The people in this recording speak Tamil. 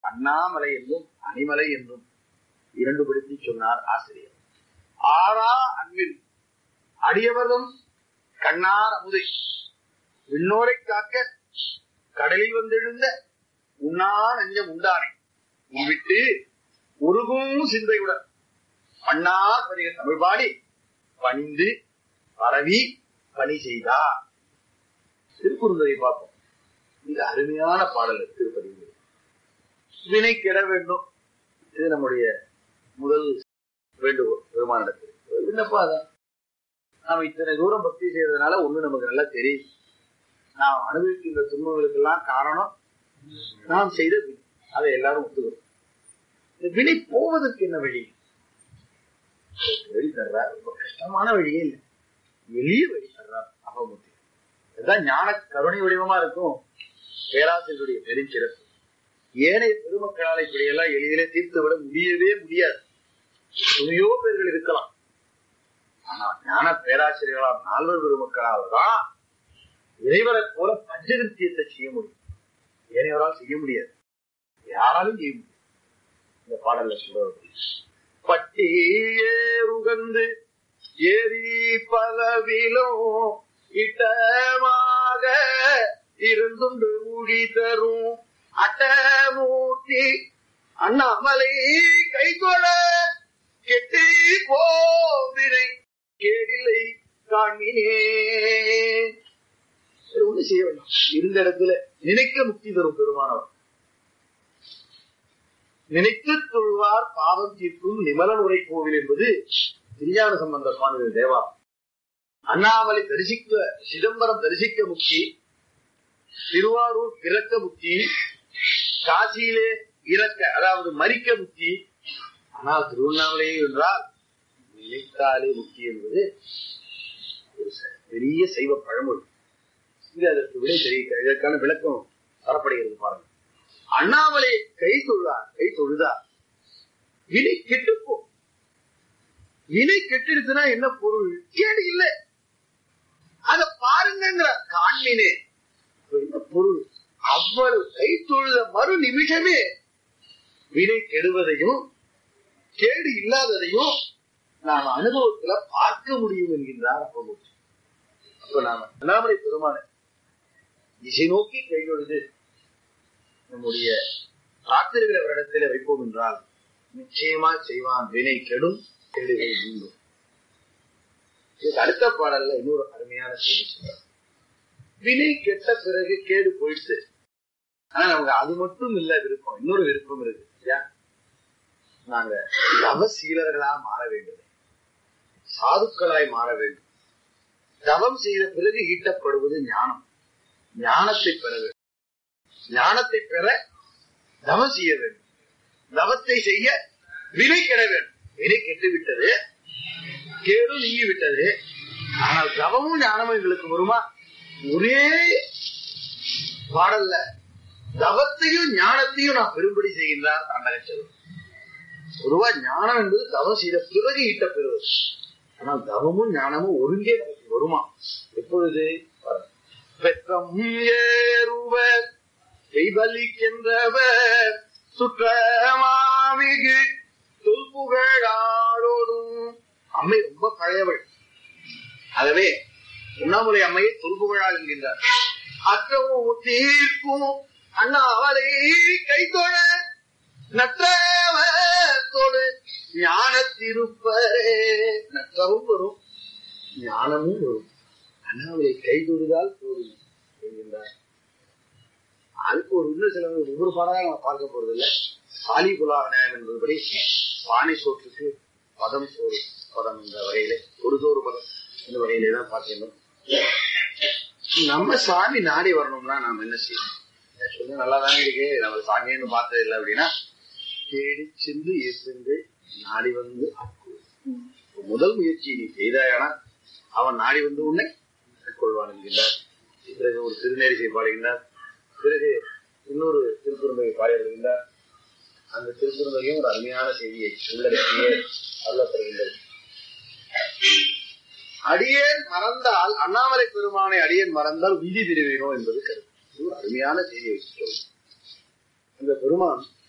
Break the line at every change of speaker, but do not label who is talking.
அண்ணாமலை என்றும் அணிமலை என்றும் இரண்டு படுத்தி சொன்னார் ஆசிரியர் ஆறா அன்பில் அடியவரும் கண்ணார் அமுதை விண்ணோரை காக்க கடலில் வந்தெழுந்த உண்ணா நெஞ்சம் உண்டானே விட்டு உருகும் சிந்தையுடன் அண்ணார் பதிக தமிழ் பாடி பணிந்து பரவி பணி செய்தார் திருக்குறுந்தரை பார்ப்போம் மிக அருமையான பாடல் திருப்பதி வினை கெட வேண்டும் இது நம்முடைய முதல் வேண்டுகோள் பெருமானிடத்தில் என்னப்பா அதான் நாம இத்தனை தூரம் பக்தி செய்யறதுனால ஒண்ணு நமக்கு நல்லா தெரியும் நாம் அனுபவிக்கின்ற துன்பங்களுக்கெல்லாம் காரணம் நாம் செய்த வினை அதை எல்லாரும் ஒத்துக்கிறோம் இந்த வினை போவதற்கு என்ன வழி வழி தர்றார் ரொம்ப கஷ்டமான வழியே இல்லை எளிய வழி தர்றார் அகமூர்த்தி இதுதான் ஞான கருணை வடிவமா இருக்கும் பேராசிரியருடைய பெருஞ்சிறப்பு ஏனைய பெருமக்களால் இப்படியெல்லாம் எளிதிலே தீர்த்து விட முடியவே முடியாது துணையோ பேர்கள் இருக்கலாம் ஆனா ஞான பேராசிரியர்களால் நால்வர் பெருமக்களால் தான் இறைவரை போல பஞ்சகிருத்தியத்தை செய்ய முடியும் ஏனையவரால் செய்ய முடியாது யாராலும் செய்ய முடியும் இந்த பாடல்ல சொல்றது பட்டியேறுகந்து ஏறி பலவிலும் இட்டமாக இருந்துண்டு ஊழி தரும் அட்டமூர்த்தி அண்ணாமலை கைகொள கெட்டி போவினை கேடில்லை காண்மினே ஒண்ணு செய்ய வேண்டாம் இருந்த இடத்துல நினைக்க முக்தி தரும் பெருமானவர் நினைத்து தொழுவார் பாவம் தீர்க்கும் நிமலன் உரை கோவில் என்பது திருஞான சம்பந்த சுவாமி தேவா அண்ணாமலை தரிசிக்க சிதம்பரம் தரிசிக்க முக்தி திருவாரூர் பிறக்க முக்தி காசியிலே இறக்க அதாவது மறிக்க முக்தி ஆனால் திருவண்ணாமலையே என்றால் நினைத்தாலே முக்தி என்பது ஒரு பெரிய சைவ பழமொழி இது அதற்கு விடை தெரிவிக்க இதற்கான விளக்கம் தரப்படுகிறது பாருங்க அண்ணாமலை கை தொழுதார் கை தொழுதார் வினை கெட்டுப்போ வினை கெட்டுடுச்சுன்னா என்ன பொருள் கேடு இல்லை அத பாருங்கிற காண்மினே என்ன பொருள் அவ்வளவு கை தொழுத மறு நிமிஷமே வினை கெடுவதையும் கேடு இல்லாததையும் நாம் அனுபவத்துல பார்க்க முடியும் என்கின்றார் அப்ப அப்ப நாம அண்ணாமலை பெருமான திசை நோக்கி கையொழுது நம்முடைய பிரார்த்தனைகளை அவரிடத்துல வைப்போம் என்றால் நிச்சயமா செய்வான் வினை கெடும் கெடுகள் நீங்கும் இதுக்கு அடுத்த பாடல்ல இன்னொரு அருமையான செய்தி சொல்றார் வினை கெட்ட பிறகு கேடு போயிடுச்சு ஆனா நமக்கு அது மட்டும் இல்ல விருப்பம் இன்னொரு விருப்பம் இருக்கு ஏன் நாங்க தவசீலர்களா மாற வேண்டும் சாதுக்களாய் மாற வேண்டும் தவம் செய்த பிறகு ஈட்டப்படுவது ஞானம் ஞானத்தை பெற வேண்டும் ஞானத்தை பெற தவம் செய்ய வேண்டும் தவத்தை செய்ய வினை கெட வேண்டும் வினை கெட்டு விட்டது கேடு நீங்கி விட்டது ஆனால் தவமும் ஞானமும் எங்களுக்கு வருமா ஒரே பாடல்ல தவத்தையும் ஞானத்தையும் நான் பெரும்படி செய்கின்றார் அண்டகச்செல்வம் பொதுவா ஞானம் என்பது தவம் செய்த பிறகு ஈட்ட பெறுவது ஆனால் தவமும் ஞானமும் ஒருங்கே நமக்கு வருமா எப்பொழுது பெற்றம் ஏறுவர் செய்வலிக்கின்றவர் சுற்றமாமிகு தொல்புகழாளோடும் அம்மை ரொம்ப பழையவள் ஆகவே உண்ணாமுறை அம்மையை தொல்புகழாள் என்கின்றார் அற்றவும் தீர்க்கும் அண்ணா அவளை கைத்தொழ நற்றவத்தோடு ஞானத்திருப்பரே நற்றவும் வரும் ஞானமும் வரும் அண்ணாவளை கைதொடுதால் போதும் என்கின்றார் அதுக்கு ஒரு இன்னும் சில ஒவ்வொரு பாடலாம் நம்ம பார்க்க போறது இல்ல சாலி புலாக நியாயம் என்பதுபடி பானை சோற்றுக்கு பதம் சோறு பதம் என்ற வகையிலே ஒரு சோறு பதம் இந்த வகையிலே தான் பார்க்கணும் நம்ம சாமி நாடி வரணும்னா நாம என்ன செய்யணும் சொல்லி நல்லா தானே இருக்கு நம்ம சாமின்னு பார்த்தது இல்லை அப்படின்னா தேடி சென்று ஏற்று நாடி வந்து ஆட்கொள்ளும். முதல் முயற்சி நீ செய்தாயானா அவன் நாடி வந்து உன்னை ஆட்கொள்வான் என்கின்றார் பிறகு ஒரு திருநேரிசை பாடுகின்றார் பிறகு இன்னொரு திருக்குறந்தையை பாடி வருகின்றார் அந்த திருக்குறந்தையும் ஒரு அருமையான செய்தியை உள்ளடக்கியே அருளப்படுகின்றது அடியேன் மறந்தால் அண்ணாமலை பெருமானை அடியேன் மறந்தால் விதி திருவினோ என்பது கருத்து இது ஒரு அருமையான செய்தியை சொல்லும் அந்த பெருமான்